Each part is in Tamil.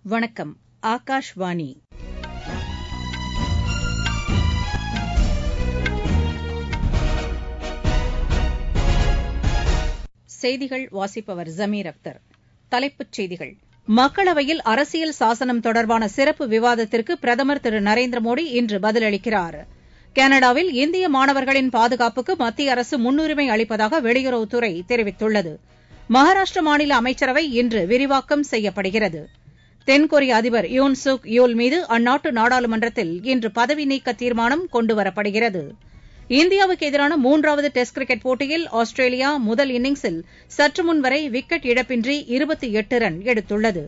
வணக்கம் ஆகாஷ்வாணி செய்திகள் வாசிப்பவர் ஜமீர் அக்தர் தலைப்புச் செய்திகள் மக்களவையில் அரசியல் சாசனம் தொடர்பான சிறப்பு விவாதத்திற்கு பிரதமர் திரு நரேந்திர மோடி இன்று பதிலளிக்கிறார் கனடாவில் இந்திய மாணவர்களின் பாதுகாப்புக்கு மத்திய அரசு முன்னுரிமை அளிப்பதாக வெளியுறவுத்துறை தெரிவித்துள்ளது மகாராஷ்டிர மாநில அமைச்சரவை இன்று விரிவாக்கம் செய்யப்படுகிறது தென்கொரிய அதிபர் யூன் சுக் யூல் மீது அந்நாட்டு நாடாளுமன்றத்தில் இன்று பதவி நீக்க தீர்மானம் கொண்டுவரப்படுகிறது இந்தியாவுக்கு எதிரான மூன்றாவது டெஸ்ட் கிரிக்கெட் போட்டியில் ஆஸ்திரேலியா முதல் இன்னிங்ஸில் சற்றுமுன் வரை விக்கெட் இழப்பின்றி இருபத்தி எட்டு ரன் எடுத்துள்ளது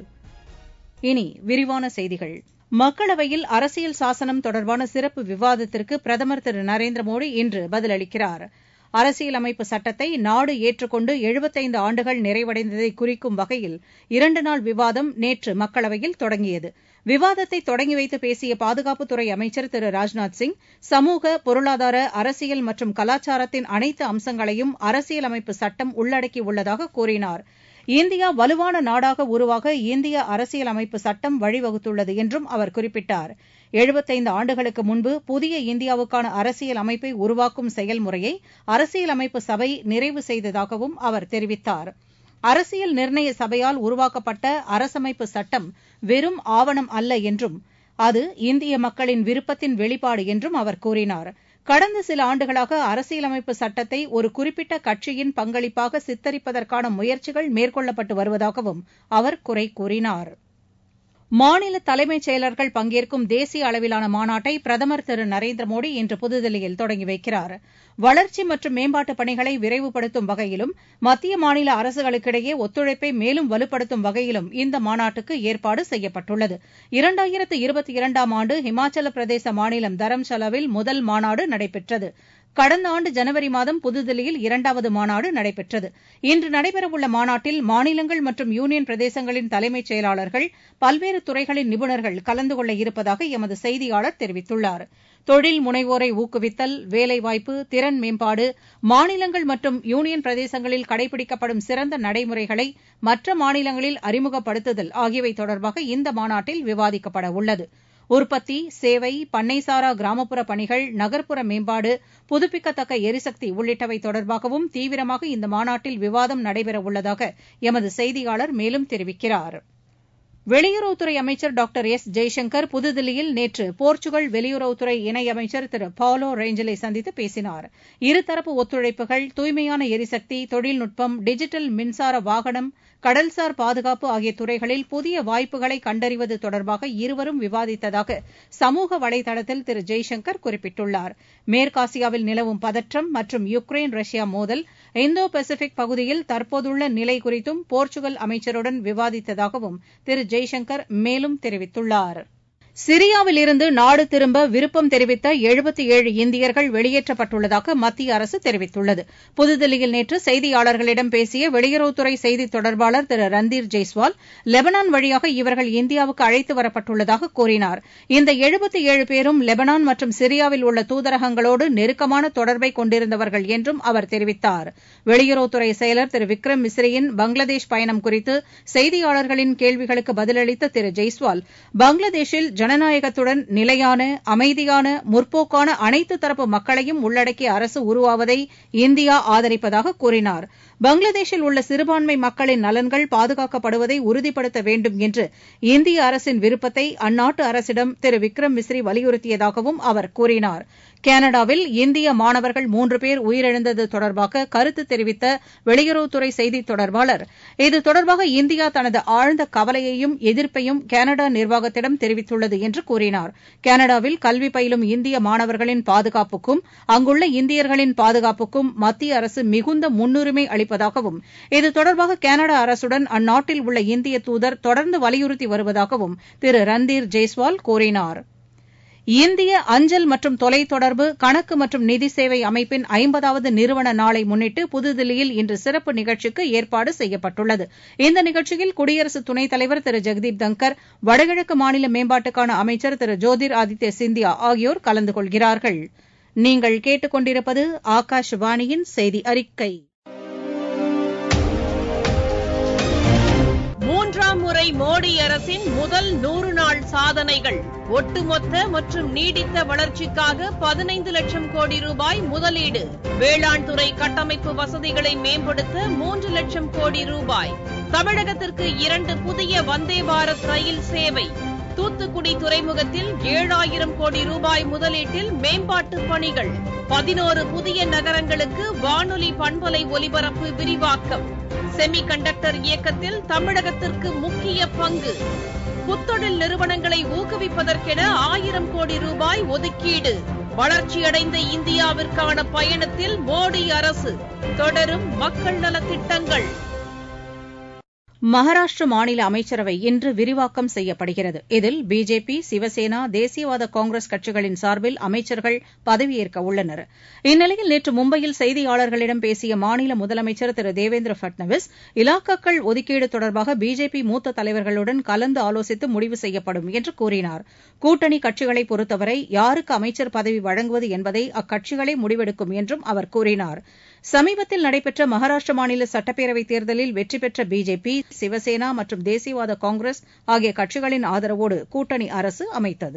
இனி விரிவான செய்திகள் மக்களவையில் அரசியல் சாசனம் தொடர்பான சிறப்பு விவாதத்திற்கு பிரதமர் திரு நரேந்திர மோடி இன்று பதிலளிக்கிறார் அரசியலமைப்பு சட்டத்தை நாடு ஏற்றுக்கொண்டு எழுபத்தைந்து ஆண்டுகள் நிறைவடைந்ததை குறிக்கும் வகையில் இரண்டு நாள் விவாதம் நேற்று மக்களவையில் தொடங்கியது விவாதத்தை தொடங்கி வைத்து பேசிய பாதுகாப்புத்துறை அமைச்சர் திரு ராஜ்நாத் சிங் சமூக பொருளாதார அரசியல் மற்றும் கலாச்சாரத்தின் அனைத்து அம்சங்களையும் அரசியலமைப்பு சட்டம் உள்ளடக்கியுள்ளதாக கூறினார் இந்தியா வலுவான நாடாக உருவாக இந்திய அரசியலமைப்பு சட்டம் வழிவகுத்துள்ளது என்றும் அவர் குறிப்பிட்டார் எழுபத்தைந்து ஆண்டுகளுக்கு முன்பு புதிய இந்தியாவுக்கான அரசியல் அமைப்பை உருவாக்கும் செயல்முறையை அரசியலமைப்பு சபை நிறைவு செய்ததாகவும் அவர் தெரிவித்தார் அரசியல் நிர்ணய சபையால் உருவாக்கப்பட்ட அரசமைப்பு சட்டம் வெறும் ஆவணம் அல்ல என்றும் அது இந்திய மக்களின் விருப்பத்தின் வெளிப்பாடு என்றும் அவர் கூறினார் கடந்த சில ஆண்டுகளாக அரசியலமைப்பு சட்டத்தை ஒரு குறிப்பிட்ட கட்சியின் பங்களிப்பாக சித்தரிப்பதற்கான முயற்சிகள் மேற்கொள்ளப்பட்டு வருவதாகவும் அவர் குறை கூறினார் மாநில தலைமைச் செயலர்கள் பங்கேற்கும் தேசிய அளவிலான மாநாட்டை பிரதமர் திரு நரேந்திர மோடி இன்று புதுதில்லியில் தொடங்கி வைக்கிறார் வளர்ச்சி மற்றும் மேம்பாட்டுப் பணிகளை விரைவுபடுத்தும் வகையிலும் மத்திய மாநில அரசுகளுக்கிடையே ஒத்துழைப்பை மேலும் வலுப்படுத்தும் வகையிலும் இந்த மாநாட்டுக்கு ஏற்பாடு செய்யப்பட்டுள்ளது இரண்டாயிரத்து இருபத்தி இரண்டாம் ஆண்டு இமாச்சல பிரதேச மாநிலம் தரம்சாலாவில் முதல் மாநாடு நடைபெற்றது கடந்த ஆண்டு ஜனவரி மாதம் புதுதில்லியில் இரண்டாவது மாநாடு நடைபெற்றது இன்று நடைபெறவுள்ள மாநாட்டில் மாநிலங்கள் மற்றும் யூனியன் பிரதேசங்களின் தலைமைச் செயலாளர்கள் பல்வேறு துறைகளின் நிபுணர்கள் கலந்து கொள்ள இருப்பதாக எமது செய்தியாளர் தெரிவித்துள்ளார் தொழில் முனைவோரை ஊக்குவித்தல் வேலைவாய்ப்பு திறன் மேம்பாடு மாநிலங்கள் மற்றும் யூனியன் பிரதேசங்களில் கடைபிடிக்கப்படும் சிறந்த நடைமுறைகளை மற்ற மாநிலங்களில் அறிமுகப்படுத்துதல் ஆகியவை தொடர்பாக இந்த மாநாட்டில் விவாதிக்கப்பட உள்ளது உற்பத்தி சேவை பண்ணைசாரா கிராமப்புற பணிகள் நகர்ப்புற மேம்பாடு புதுப்பிக்கத்தக்க எரிசக்தி உள்ளிட்டவை தொடர்பாகவும் தீவிரமாக இந்த மாநாட்டில் விவாதம் நடைபெறவுள்ளதாக எமது செய்தியாளர் மேலும் தெரிவிக்கிறார் வெளியுறவுத்துறை அமைச்சர் டாக்டர் எஸ் ஜெய்சங்கர் புதுதில்லியில் நேற்று போர்ச்சுகல் வெளியுறவுத்துறை இணையமைச்சர் திரு பாலோ ரேஞ்சலை சந்தித்து பேசினார் இருதரப்பு ஒத்துழைப்புகள் தூய்மையான எரிசக்தி தொழில்நுட்பம் டிஜிட்டல் மின்சார வாகனம் கடல்சார் பாதுகாப்பு ஆகிய துறைகளில் புதிய வாய்ப்புகளை கண்டறிவது தொடர்பாக இருவரும் விவாதித்ததாக சமூக வலைதளத்தில் திரு ஜெய்சங்கர் குறிப்பிட்டுள்ளார் மேற்காசியாவில் நிலவும் பதற்றம் மற்றும் யுக்ரைன் ரஷ்யா மோதல் இந்தோ பசிபிக் பகுதியில் தற்போதுள்ள நிலை குறித்தும் போர்ச்சுகல் அமைச்சருடன் விவாதித்ததாகவும் திரு ஜெய்சங்கர் மேலும் தெரிவித்துள்ளார் சிரியாவில் இருந்து நாடு திரும்ப விருப்பம் தெரிவித்த எழுபத்தி ஏழு இந்தியர்கள் வெளியேற்றப்பட்டுள்ளதாக மத்திய அரசு தெரிவித்துள்ளது புதுதில்லியில் நேற்று செய்தியாளர்களிடம் பேசிய வெளியுறவுத்துறை செய்தித் தொடர்பாளர் திரு ரந்தீர் ஜெய்ஸ்வால் லெபனான் வழியாக இவர்கள் இந்தியாவுக்கு அழைத்து வரப்பட்டுள்ளதாக கூறினார் இந்த எழுபத்தி ஏழு பேரும் லெபனான் மற்றும் சிரியாவில் உள்ள தூதரகங்களோடு நெருக்கமான தொடர்பை கொண்டிருந்தவர்கள் என்றும் அவர் தெரிவித்தார் வெளியுறவுத்துறை செயலர் திரு விக்ரம் மிஸ்ரியின் பங்களாதேஷ் பயணம் குறித்து செய்தியாளர்களின் கேள்விகளுக்கு பதிலளித்த திரு ஜெய்ஸ்வால் பங்களாதேஷில் ஜனநாயகத்துடன் நிலையான அமைதியான முற்போக்கான அனைத்து தரப்பு மக்களையும் உள்ளடக்கிய அரசு உருவாவதை இந்தியா ஆதரிப்பதாக கூறினார் பங்களாதேஷில் உள்ள சிறுபான்மை மக்களின் நலன்கள் பாதுகாக்கப்படுவதை உறுதிப்படுத்த வேண்டும் என்று இந்திய அரசின் விருப்பத்தை அந்நாட்டு அரசிடம் திரு விக்ரம் மிஸ்ரி வலியுறுத்தியதாகவும் அவர் கூறினார் கனடாவில் இந்திய மாணவர்கள் மூன்று பேர் உயிரிழந்தது தொடர்பாக கருத்து தெரிவித்த வெளியுறவுத்துறை செய்தித் தொடர்பாளர் இது தொடர்பாக இந்தியா தனது ஆழ்ந்த கவலையையும் எதிர்ப்பையும் கனடா நிர்வாகத்திடம் தெரிவித்துள்ளது என்று கூறினார் கனடாவில் கல்வி பயிலும் இந்திய மாணவர்களின் பாதுகாப்புக்கும் அங்குள்ள இந்தியர்களின் பாதுகாப்புக்கும் மத்திய அரசு மிகுந்த முன்னுரிமை அளிப்பதாகவும் இது தொடர்பாக கனடா அரசுடன் அந்நாட்டில் உள்ள இந்திய தூதர் தொடர்ந்து வலியுறுத்தி வருவதாகவும் திரு ரந்தீர் ஜெய்ஸ்வால் கூறினார் இந்திய அஞ்சல் மற்றும் தொலைத்தொடர்பு கணக்கு மற்றும் நிதி சேவை அமைப்பின் ஐம்பதாவது நிறுவன நாளை முன்னிட்டு புதுதில்லியில் இன்று சிறப்பு நிகழ்ச்சிக்கு ஏற்பாடு செய்யப்பட்டுள்ளது இந்த நிகழ்ச்சியில் குடியரசு துணைத் தலைவர் திரு ஜெகதீப் தங்கர் வடகிழக்கு மாநில மேம்பாட்டுக்கான அமைச்சர் திரு ஜோதிர் ஆதித்ய சிந்தியா ஆகியோர் கலந்து கொள்கிறார்கள் நீங்கள் கேட்டுக்கொண்டிருப்பது ஆகாஷவாணியின் செய்தி அறிக்கை மூன்றாம் முறை தலைமுறை மோடி அரசின் முதல் நூறு நாள் சாதனைகள் ஒட்டுமொத்த மற்றும் நீடித்த வளர்ச்சிக்காக பதினைந்து லட்சம் கோடி ரூபாய் முதலீடு வேளாண் துறை கட்டமைப்பு வசதிகளை மேம்படுத்த மூன்று லட்சம் கோடி ரூபாய் தமிழகத்திற்கு இரண்டு புதிய வந்தே பாரத் ரயில் சேவை தூத்துக்குடி துறைமுகத்தில் ஏழாயிரம் கோடி ரூபாய் முதலீட்டில் மேம்பாட்டு பணிகள் பதினோரு புதிய நகரங்களுக்கு வானொலி பண்பலை ஒலிபரப்பு விரிவாக்கம் செமி கண்டக்டர் இயக்கத்தில் தமிழகத்திற்கு முக்கிய பங்கு புத்தொழில் நிறுவனங்களை ஊக்குவிப்பதற்கென ஆயிரம் கோடி ரூபாய் ஒதுக்கீடு வளர்ச்சியடைந்த இந்தியாவிற்கான பயணத்தில் மோடி அரசு தொடரும் மக்கள் நலத்திட்டங்கள் மகாராஷ்டிர மாநில அமைச்சரவை இன்று விரிவாக்கம் செய்யப்படுகிறது இதில் பிஜேபி சிவசேனா தேசியவாத காங்கிரஸ் கட்சிகளின் சார்பில் அமைச்சர்கள் பதவியேற்க உள்ளனர் இந்நிலையில் நேற்று மும்பையில் செய்தியாளர்களிடம் பேசிய மாநில முதலமைச்சர் திரு தேவேந்திர பட்னாவிஸ் இலாக்காக்கள் ஒதுக்கீடு தொடர்பாக பிஜேபி மூத்த தலைவர்களுடன் கலந்து ஆலோசித்து முடிவு செய்யப்படும் என்று கூறினார் கூட்டணி கட்சிகளை பொறுத்தவரை யாருக்கு அமைச்சர் பதவி வழங்குவது என்பதை அக்கட்சிகளே முடிவெடுக்கும் என்றும் அவர் கூறினார் சமீபத்தில் நடைபெற்ற மகாராஷ்டிர மாநில சட்டப்பேரவைத் தேர்தலில் வெற்றி பெற்ற பிஜேபி சிவசேனா மற்றும் தேசியவாத காங்கிரஸ் ஆகிய கட்சிகளின் ஆதரவோடு கூட்டணி அரசு அமைத்தது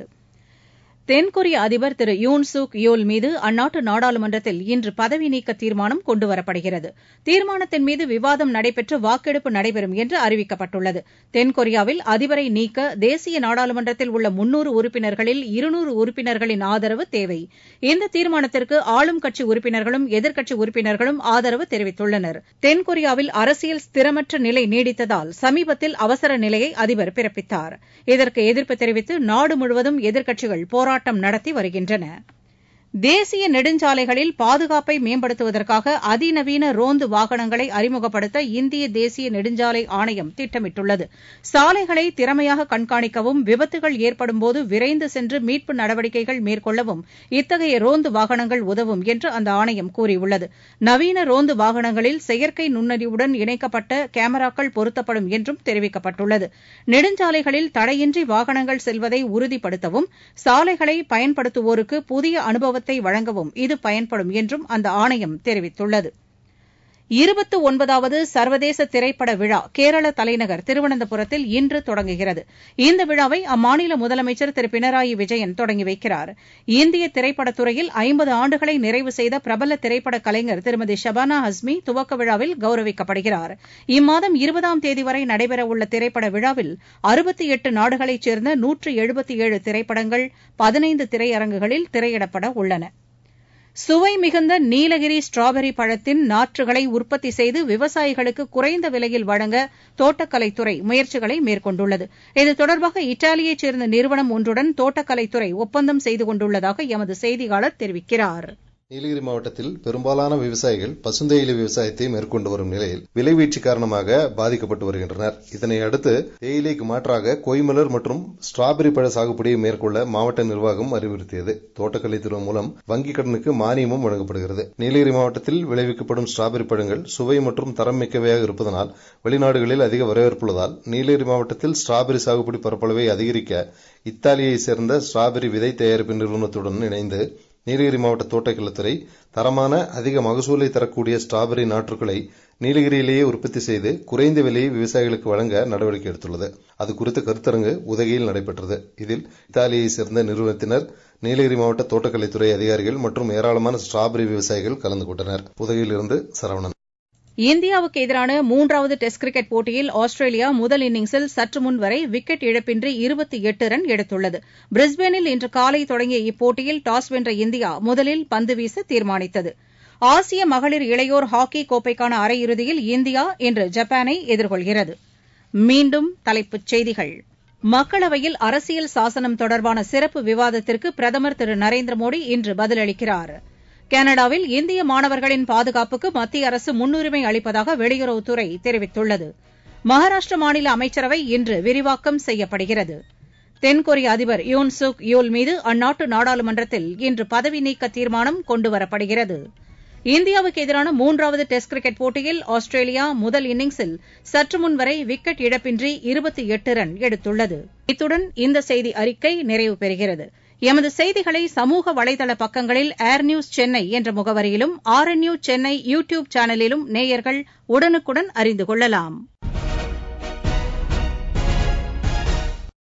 தென்கொரிய அதிபர் திரு யூன் சூக் யோல் மீது அந்நாட்டு நாடாளுமன்றத்தில் இன்று பதவி நீக்க தீர்மானம் கொண்டுவரப்படுகிறது தீர்மானத்தின் மீது விவாதம் நடைபெற்று வாக்கெடுப்பு நடைபெறும் என்று அறிவிக்கப்பட்டுள்ளது தென்கொரியாவில் அதிபரை நீக்க தேசிய நாடாளுமன்றத்தில் உள்ள முன்னூறு உறுப்பினர்களில் இருநூறு உறுப்பினர்களின் ஆதரவு தேவை இந்த தீர்மானத்திற்கு ஆளும் கட்சி உறுப்பினர்களும் எதிர்க்கட்சி உறுப்பினர்களும் ஆதரவு தெரிவித்துள்ளனர் தென்கொரியாவில் அரசியல் ஸ்திரமற்ற நிலை நீடித்ததால் சமீபத்தில் அவசர நிலையை அதிபர் பிறப்பித்தார் இதற்கு எதிர்ப்பு தெரிவித்து நாடு முழுவதும் எதிர்க்கட்சிகள் போராட்டம் போராட்டம் நடத்தி வருகின்றன தேசிய நெடுஞ்சாலைகளில் பாதுகாப்பை மேம்படுத்துவதற்காக அதிநவீன ரோந்து வாகனங்களை அறிமுகப்படுத்த இந்திய தேசிய நெடுஞ்சாலை ஆணையம் திட்டமிட்டுள்ளது சாலைகளை திறமையாக கண்காணிக்கவும் விபத்துகள் ஏற்படும்போது விரைந்து சென்று மீட்பு நடவடிக்கைகள் மேற்கொள்ளவும் இத்தகைய ரோந்து வாகனங்கள் உதவும் என்று அந்த ஆணையம் கூறியுள்ளது நவீன ரோந்து வாகனங்களில் செயற்கை நுண்ணறிவுடன் இணைக்கப்பட்ட கேமராக்கள் பொருத்தப்படும் என்றும் தெரிவிக்கப்பட்டுள்ளது நெடுஞ்சாலைகளில் தடையின்றி வாகனங்கள் செல்வதை உறுதிப்படுத்தவும் சாலைகளை பயன்படுத்துவோருக்கு புதிய அனுபவத்தை வழங்கவும் இது பயன்படும் என்றும் அந்த ஆணையம் தெரிவித்துள்ளது இருபத்து ஒன்பதாவது சர்வதேச திரைப்பட விழா கேரள தலைநகர் திருவனந்தபுரத்தில் இன்று தொடங்குகிறது இந்த விழாவை அம்மாநில முதலமைச்சர் திரு பினராயி விஜயன் தொடங்கி வைக்கிறார் இந்திய திரைப்படத்துறையில் ஐம்பது ஆண்டுகளை நிறைவு செய்த பிரபல திரைப்பட கலைஞர் திருமதி ஷபானா ஹஸ்மி துவக்க விழாவில் கௌரவிக்கப்படுகிறார் இம்மாதம் இருபதாம் தேதி வரை நடைபெறவுள்ள திரைப்பட விழாவில் அறுபத்தி எட்டு நாடுகளைச் சேர்ந்த நூற்று எழுபத்தி ஏழு திரைப்படங்கள் பதினைந்து திரையரங்குகளில் திரையிடப்பட உள்ளன சுவை மிகுந்த நீலகிரி ஸ்ட்ராபெரி பழத்தின் நாற்றுகளை உற்பத்தி செய்து விவசாயிகளுக்கு குறைந்த விலையில் வழங்க தோட்டக்கலைத்துறை முயற்சிகளை மேற்கொண்டுள்ளது இது தொடர்பாக இத்தாலியைச் சேர்ந்த நிறுவனம் ஒன்றுடன் தோட்டக்கலைத்துறை ஒப்பந்தம் செய்து கொண்டுள்ளதாக எமது செய்தியாளர் தெரிவிக்கிறார் நீலகிரி மாவட்டத்தில் பெரும்பாலான விவசாயிகள் பசுந்தேயிலை விவசாயத்தை மேற்கொண்டு வரும் நிலையில் விலைவீழ்ச்சி காரணமாக பாதிக்கப்பட்டு வருகின்றனர் இதனை அடுத்து தேயிலைக்கு மாற்றாக கொய்மலர் மற்றும் ஸ்ட்ராபெரி பழ சாகுபடியை மேற்கொள்ள மாவட்ட நிர்வாகம் அறிவுறுத்தியது தோட்டக்கலைத்துறை மூலம் வங்கிக் கடனுக்கு மானியமும் வழங்கப்படுகிறது நீலகிரி மாவட்டத்தில் விளைவிக்கப்படும் ஸ்ட்ராபெரி பழங்கள் சுவை மற்றும் தரம் மிக்கவையாக இருப்பதனால் வெளிநாடுகளில் அதிக வரவேற்புள்ளதால் நீலகிரி மாவட்டத்தில் ஸ்ட்ராபெரி சாகுபடி பரப்பளவை அதிகரிக்க இத்தாலியைச் சேர்ந்த ஸ்ட்ராபெரி விதை தயாரிப்பு நிறுவனத்துடன் இணைந்து நீலகிரி மாவட்ட தோட்டக்கலைத்துறை தரமான அதிக மகசூலை தரக்கூடிய ஸ்ட்ராபெரி நாற்றுகளை நீலகிரியிலேயே உற்பத்தி செய்து குறைந்த விலையை விவசாயிகளுக்கு வழங்க நடவடிக்கை எடுத்துள்ளது அது குறித்த கருத்தரங்கு உதகையில் நடைபெற்றது இதில் இத்தாலியை சேர்ந்த நிறுவனத்தினர் நீலகிரி மாவட்ட தோட்டக்கலைத்துறை அதிகாரிகள் மற்றும் ஏராளமான ஸ்ட்ராபெரி விவசாயிகள் கலந்து கொண்டனர் உதகையிலிருந்து சரவணன் இந்தியாவுக்கு எதிரான மூன்றாவது டெஸ்ட் கிரிக்கெட் போட்டியில் ஆஸ்திரேலியா முதல் இன்னிங்ஸில் சற்று முன் வரை விக்கெட் இழப்பின்றி இருபத்தி எட்டு ரன் எடுத்துள்ளது பிரிஸ்பேனில் இன்று காலை தொடங்கிய இப்போட்டியில் டாஸ் வென்ற இந்தியா முதலில் பந்து வீச தீர்மானித்தது ஆசிய மகளிர் இளையோர் ஹாக்கி கோப்பைக்கான அரையிறுதியில் இந்தியா இன்று ஜப்பானை எதிர்கொள்கிறது மீண்டும் தலைப்புச் செய்திகள் மக்களவையில் அரசியல் சாசனம் தொடர்பான சிறப்பு விவாதத்திற்கு பிரதமர் திரு நரேந்திர மோடி இன்று பதிலளிக்கிறார் கனடாவில் இந்திய மாணவர்களின் பாதுகாப்புக்கு மத்திய அரசு முன்னுரிமை அளிப்பதாக வெளியுறவுத்துறை தெரிவித்துள்ளது மகாராஷ்டிர மாநில அமைச்சரவை இன்று விரிவாக்கம் செய்யப்படுகிறது தென்கொரிய அதிபர் யூன் சுக் யூல் மீது அந்நாட்டு நாடாளுமன்றத்தில் இன்று பதவி நீக்க தீர்மானம் கொண்டுவரப்படுகிறது இந்தியாவுக்கு எதிரான மூன்றாவது டெஸ்ட் கிரிக்கெட் போட்டியில் ஆஸ்திரேலியா முதல் இன்னிங்ஸில் சற்று முன் வரை விக்கெட் இழப்பின்றி இருபத்தி எட்டு ரன் எடுத்துள்ளது இத்துடன் இந்த செய்தி அறிக்கை நிறைவு பெறுகிறது எமது செய்திகளை சமூக வலைதள பக்கங்களில் ஏர் நியூஸ் சென்னை என்ற முகவரியிலும் R N news Chennai YouTube சேனலிலும் நேயர்கள் உடனுக்குடன் அறிந்து கொள்ளலாம்